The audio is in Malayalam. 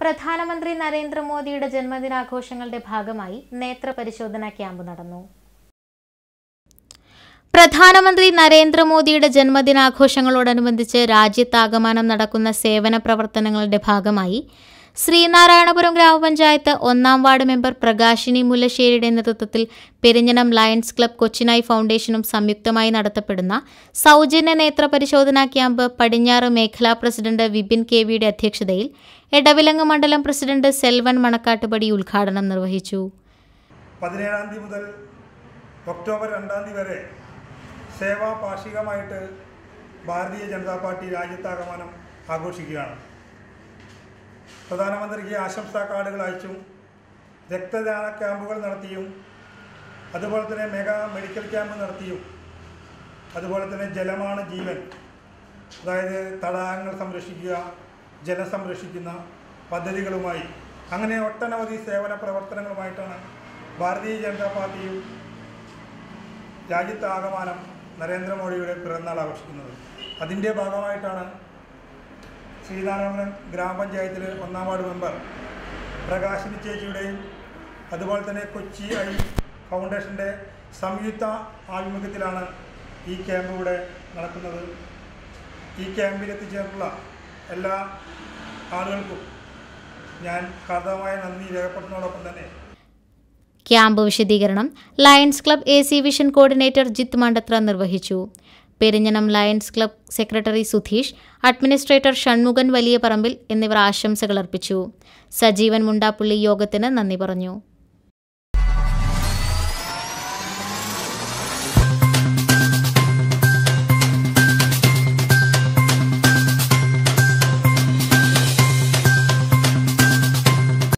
പ്രധാനമന്ത്രി നരേന്ദ്രമോദിയുടെ ജന്മദിനാഘോഷങ്ങളുടെ ഭാഗമായി നേത്ര പരിശോധനാ ക്യാമ്പ് നടന്നു പ്രധാനമന്ത്രി നരേന്ദ്രമോദിയുടെ ജന്മദിനാഘോഷങ്ങളോടനുബന്ധിച്ച് രാജ്യത്താകമാനം നടക്കുന്ന സേവന പ്രവർത്തനങ്ങളുടെ ഭാഗമായി ശ്രീനാരായണപുരം ഗ്രാമപഞ്ചായത്ത് ഒന്നാം വാർഡ് മെമ്പർ പ്രകാശിനി മുല്ലശ്ശേരിയുടെ നേതൃത്വത്തിൽ പെരിഞ്ഞനം ലയൺസ് ക്ലബ് കൊച്ചിനായി ഫൗണ്ടേഷനും സംയുക്തമായി നടത്തപ്പെടുന്ന സൗജന്യ നേത്ര പരിശോധനാ ക്യാമ്പ് പടിഞ്ഞാറ് മേഖലാ പ്രസിഡന്റ് വിപിൻ കെ വിയുടെ അധ്യക്ഷതയിൽ എടവിലങ്ങ് മണ്ഡലം പ്രസിഡന്റ് സെൽവൻ മണക്കാട്ടുപടി ഉദ്ഘാടനം നിർവഹിച്ചു പതിനേഴാം തീയതി മുതൽ ഒക്ടോബർ രണ്ടാം തീയതി വരെ സേവാ പാർഷികമായിട്ട് ഭാരതീയ ജനതാ പാർട്ടി രാജ്യത്താകമാനം ആഘോഷിക്കുകയാണ് പ്രധാനമന്ത്രിക്ക് ആശംസാ കാർഡുകൾ അയച്ചും രക്തദാന ക്യാമ്പുകൾ നടത്തിയും അതുപോലെ തന്നെ മെഗാ മെഡിക്കൽ ക്യാമ്പ് നടത്തിയും അതുപോലെ തന്നെ ജലമാണ് ജീവൻ അതായത് തടാകങ്ങൾ സംരക്ഷിക്കുക ജലം സംരക്ഷിക്കുന്ന പദ്ധതികളുമായി അങ്ങനെ ഒട്ടനവധി സേവന പ്രവർത്തനങ്ങളുമായിട്ടാണ് ഭാരതീയ ജനതാ പാർട്ടിയും രാജ്യത്താകമാനം നരേന്ദ്രമോദിയുടെ പിറന്നാൾ ആഘോഷിക്കുന്നത് അതിൻ്റെ ഭാഗമായിട്ടാണ് ശ്രീനാരായണപുരം ഗ്രാമപഞ്ചായത്തിലെ ഒന്നാം വാർഡ് മെമ്പർ പ്രകാശിനി ചേച്ചിയുടെയും അതുപോലെ തന്നെ കൊച്ചി ഐ ഫൗണ്ടേഷൻ്റെ സംയുക്ത ആഭിമുഖ്യത്തിലാണ് ഈ ക്യാമ്പ് ഇവിടെ നടക്കുന്നത് ഈ ക്യാമ്പിൽ എത്തിച്ചേർന്നുള്ള എല്ലാ ആളുകൾക്കും ഞാൻ ഹാർദവമായ നന്ദി രേഖപ്പെടുത്തുന്നതോടൊപ്പം തന്നെ ക്യാമ്പ് വിശദീകരണം Lions Club A C vision coordinator Jith Mandathra നിർവഹിച്ചു Perinjanam Lions Club secretary Sudheesh administrator Shanmughan വലിയ പറമ്പിൽ എന്നിവർ ആശംസകൾ അർപ്പിച്ചു സജീവൻ മുണ്ടാപ്പുള്ളി യോഗത്തിന് നന്ദി പറഞ്ഞു